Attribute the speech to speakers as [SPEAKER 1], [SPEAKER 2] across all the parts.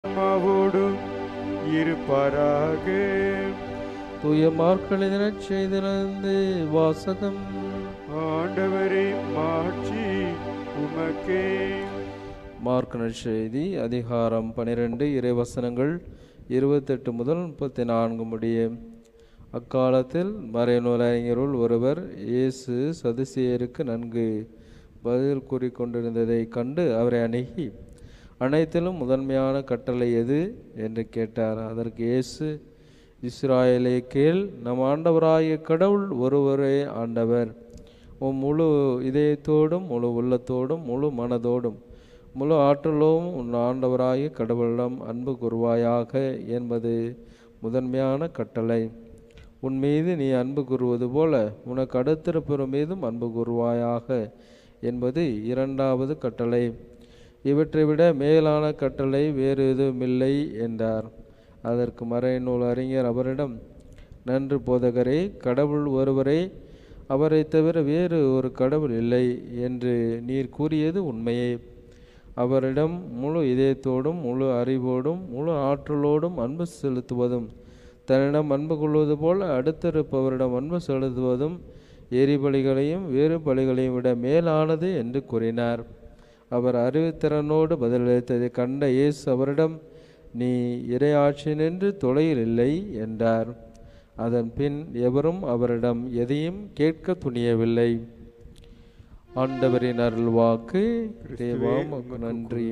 [SPEAKER 1] ஆன்மாவோடு இருப்பாராக
[SPEAKER 2] தூய மார்க்கெழுதினச் செய்திலிருந்து வாசகம்
[SPEAKER 1] ஆண்டவரே மாட்சி உமக்கே
[SPEAKER 2] மார்க் நற்செய்தி அதிகாரம் பனிரெண்டு இறைவசனங்கள் இருபத்தெட்டு முதல் முப்பத்தி நான்கு முடிய அக்காலத்தில் மறைநூல் அறிஞருள் ஒருவர் இயேசு சதுசேயருக்கு நன்கு பதில் கூறிக்கொண்டிருந்ததைக் கண்டு அவரை அணுகி அனைத்திலும் முதன்மையான கட்டளை எது என்று கேட்டார் அதற்கு இயேசு இஸ்ராயலே கேள் நம் ஆண்டவராகிய கடவுள் ஒருவரே ஆண்டவர் உம் முழு இதயத்தோடும் முழு உள்ளத்தோடும் முழு மனதோடும் முழு ஆற்றலோடும் உன் ஆண்டவராகிய கடவுளிடம் அன்பு கூறுவாயாக என்பது முதன்மையான கட்டளை உன் மீது நீ அன்பு கூறுவது போல உனக்கு அடுத்திருப்பவர் மீதும் அன்பு கூறுவாயாக என்பது இரண்டாவது கட்டளை இவற்றை விட மேலான கட்டளை வேறு எதுவுமில்லை என்றார் அதற்கு மறைநூல் அறிஞர் அவரிடம் நன்று போதகரே கடவுள் ஒருவரே அவரை தவிர வேறு ஒரு கடவுள் இல்லை என்று நீர் கூறியது உண்மையே அவரிடம் முழு இதயத்தோடும் முழு அறிவோடும் முழு ஆற்றலோடும் அன்பு செலுத்துவதும் தன்னிடம் அன்பு கொள்வது போல அடுத்திருப்பவரிடம் அன்பு செலுத்துவதும் எரிபலிகளையும் வேறு பலிகளையும் விட மேலானது என்று கூறினார் அவர் அறிவுத்திறனோடு பதிலளித்ததை கண்ட இயேசு அவரிடம் நீ இறையாட்சியினின்று தொலையில் இல்லை என்றார் அதன் பின் எவரும் அவரிடம் எதையும் கேட்க துணியவில்லை ஆண்டவரின் அருள்வாக்கு தேவா உமக்கு நன்றி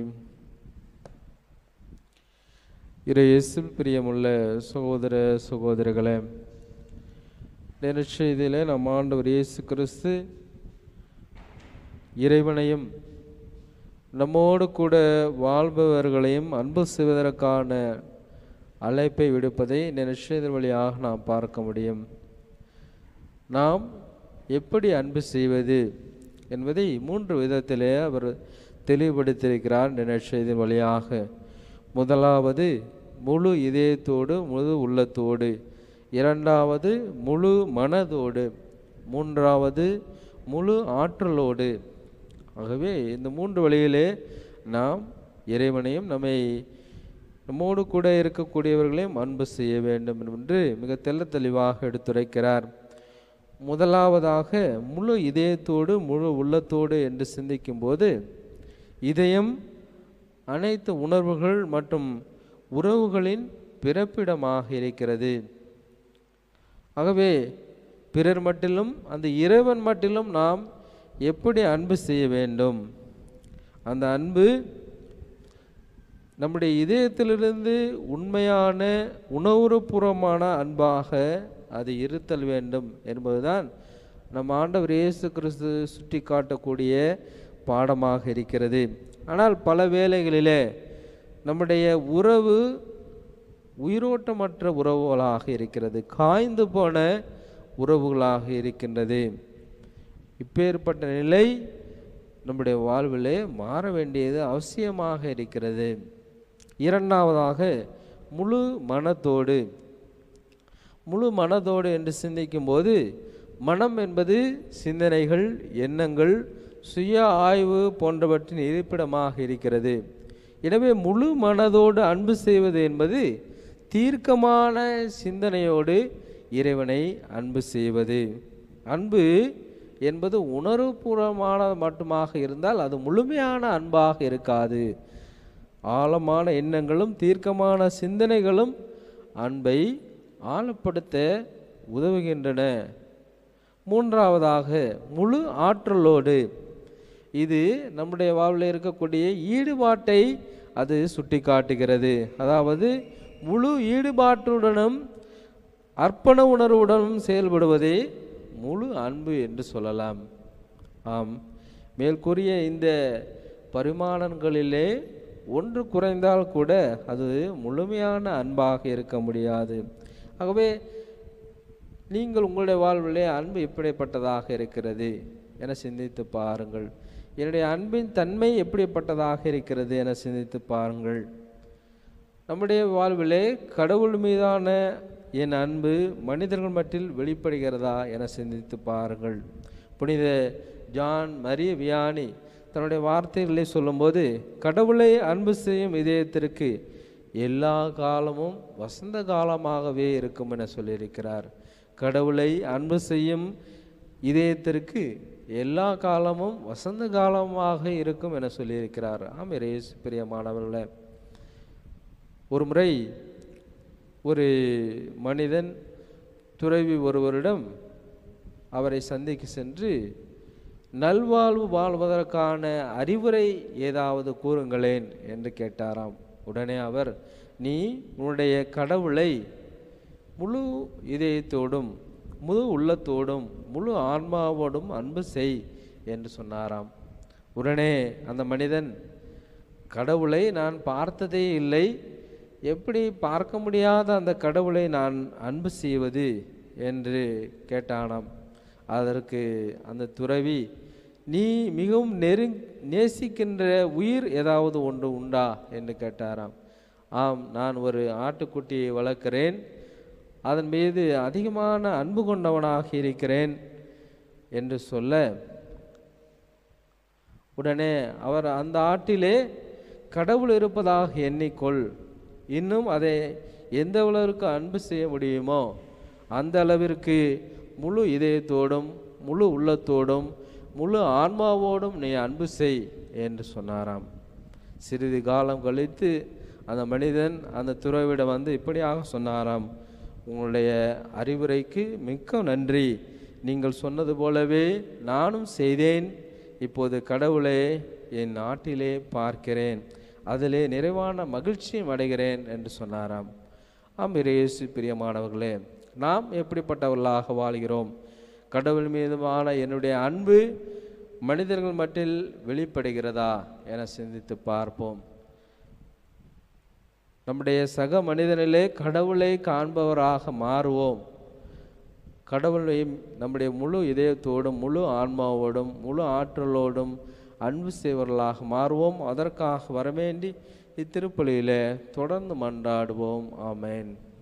[SPEAKER 2] இறையேசுவில் பிரியமுள்ள சகோதர சகோதரிகளே நெருச்செய்தியிலே நம் ஆண்டவர் இயேசு கிறிஸ்து இறைவனையும் நம்மோடு கூட வாழ்பவர்களையும் அன்பு செய்வதற்கான அழைப்பை விடுப்பதை இந்த நிச்சயத்தின் வழியாக நாம் பார்க்க முடியும் நாம் எப்படி அன்பு செய்வது என்பதை மூன்று விதத்திலே அவர் தெளிவுபடுத்தியிருக்கிறார் இந்த நிச்சயத்தின் வழியாக முதலாவது முழு இதயத்தோடு முழு உள்ளத்தோடு இரண்டாவது முழு மனதோடு மூன்றாவது முழு ஆற்றலோடு ஆகவே இந்த மூன்று வழியிலே நாம் இறைவனையும் நம்மை நம்மோடு கூட இருக்கக்கூடியவர்களையும் அன்பு செய்ய வேண்டும் என்று மிக தெள்ள தெளிவாக எடுத்துரைக்கிறார் முதலாவதாக முழு இதயத்தோடு முழு உள்ளத்தோடு என்று சிந்திக்கும்போது இதயம் அனைத்து உணர்வுகள் மற்றும் உறவுகளின் பிறப்பிடமாக இருக்கிறது ஆகவே பிறர் மட்டிலும் அந்த இறைவன் மட்டிலும் நாம் எப்படி அன்பு செய்ய வேண்டும் அந்த அன்பு நம்முடைய இதயத்திலிருந்து உண்மையான உணவுபூர்வமான அன்பாக அது இருத்தல் வேண்டும் என்பதுதான் நம் ஆண்டவர் இயேசு கிறிஸ்து சுட்டி காட்டக்கூடிய பாடமாக இருக்கிறது ஆனால் பல வேளைகளிலே நம்முடைய உறவு உயிரோட்டமற்ற உறவுகளாக இருக்கிறது காய்ந்து போன உறவுகளாக இருக்கின்றது இப்பேற்பட்ட நிலை நம்முடைய வாழ்விலே மாற வேண்டியது அவசியமாக இருக்கிறது இரண்டாவதாக முழு மனத்தோடு முழு மனதோடு என்று சிந்திக்கும்போது மனம் என்பது சிந்தனைகள் எண்ணங்கள் சுய ஆய்வு போன்றவற்றின் இருப்பிடமாக இருக்கிறது எனவே முழு மனதோடு அன்பு செய்வது என்பது தீர்க்கமான சிந்தனையோடு இறைவனை அன்பு செய்வது அன்பு என்பது உணர்வுபூர்வமான மட்டுமாக இருந்தால் அது முழுமையான அன்பாக இருக்காது ஆழமான எண்ணங்களும் தீர்க்கமான சிந்தனைகளும் அன்பை ஆழப்படுத்த உதவுகின்றன மூன்றாவதாக முழு ஆற்றலோடு இது நம்முடைய வாழ்வில் இருக்கக்கூடிய ஈடுபாட்டை அது சுட்டி காட்டுகிறது அதாவது முழு ஈடுபாட்டுடனும் அர்ப்பண உணர்வுடனும் செயல்படுவதே முழு அன்பு என்று சொல்லலாம் ஆம் மேற்கூறிய இந்த பரிமாணங்களிலே ஒன்று குறைந்தால் கூட அது முழுமையான அன்பாக இருக்க முடியாது ஆகவே நீங்கள் உங்களுடைய வாழ்விலே அன்பு எப்படிப்பட்டதாக இருக்கிறது என சிந்தித்து பாருங்கள் என்னுடைய அன்பின் தன்மை எப்படிப்பட்டதாக இருக்கிறது என சிந்தித்து பாருங்கள் நம்முடைய வாழ்விலே கடவுள் மீதான என் அன்பு மனிதர்கள் மட்டில் வெளிப்படுகிறதா என சிந்தித்து பாருங்கள் புனித ஜான் மரிய வியானி தன்னுடைய வார்த்தைகளை சொல்லும்போது கடவுளை அன்பு செய்யும் இதயத்திற்கு எல்லா காலமும் வசந்த காலமாகவே இருக்கும் என சொல்லியிருக்கிறார் கடவுளை அன்பு செய்யும் இதயத்திற்கு எல்லா காலமும் வசந்த காலமாக இருக்கும் என சொல்லியிருக்கிறார் ஆம் இயேசு பிரியமானவர்களே ஒரு முறை ஒரு மனிதன் துறவி ஒருவரிடம் அவரை சந்திக்க சென்று நல்வாழ்வு வாழ்வதற்கான அறிவுரை ஏதாவது கூறுங்களேன் என்று கேட்டாராம் உடனே அவர் நீ உன்னுடைய கடவுளை முழு இதயத்தோடும் முழு உள்ளத்தோடும் முழு ஆன்மாவோடும் அன்பு செய் என்று சொன்னாராம் உடனே அந்த மனிதன் கடவுளை நான் பார்த்ததே இல்லை எப்படி பார்க்க முடியாத அந்த கடவுளை நான் அன்பு செய்வது என்று கேட்டானாம் அதற்கு அந்த துறவி நீ மிகவும் நெருங் நேசிக்கின்ற உயிர் ஏதாவது ஒன்று உண்டா என்று கேட்டாராம் ஆம் நான் ஒரு ஆட்டுக்குட்டியை வளர்க்கிறேன் அதன் மீது அதிகமான அன்பு கொண்டவனாக இருக்கிறேன் என்று சொல்ல உடனே அவர் அந்த ஆட்டிலே கடவுள் இருப்பதாக எண்ணிக்கொள் இன்னும் அதை எந்த அளவிற்கு அன்பு செய்ய முடியுமோ அந்த அளவிற்கு முழு இதயத்தோடும் முழு உள்ளத்தோடும் முழு ஆன்மாவோடும் நீ அன்பு செய் என்று சொன்னாராம் சிறிது காலம் கழித்து அந்த மனிதன் அந்த துறவிடம் வந்து இப்படியாக சொன்னாராம் உங்களுடைய அறிவுரைக்கு மிக்க நன்றி நீங்கள் சொன்னது போலவே நானும் செய்தேன் இப்போது கடவுளை என் நாட்டிலே பார்க்கிறேன் அதிலே நிறைவான மகிழ்ச்சியும் அடைகிறேன் என்று சொன்னாராம் ஆம் இயேசு பிரியமானவர்களே நாம் எப்படிப்பட்டவர்களாக வாழ்கிறோம் கடவுள் மீதுமான என்னுடைய அன்பு மனிதர்கள் மட்டில் வெளிப்படுகிறதா என சிந்தித்து பார்ப்போம் நம்முடைய சக மனிதனிலே கடவுளை காண்பவராக மாறுவோம் கடவுளை நம்முடைய முழு இதயத்தோடும் முழு ஆன்மாவோடும் முழு ஆற்றலோடும் அன்பு செய்வர்களாக மாறுவோம் அதற்காக வரவேண்டி இத்திருப்பலியிலே தொடர்ந்து மன்றாடுவோம் ஆமென்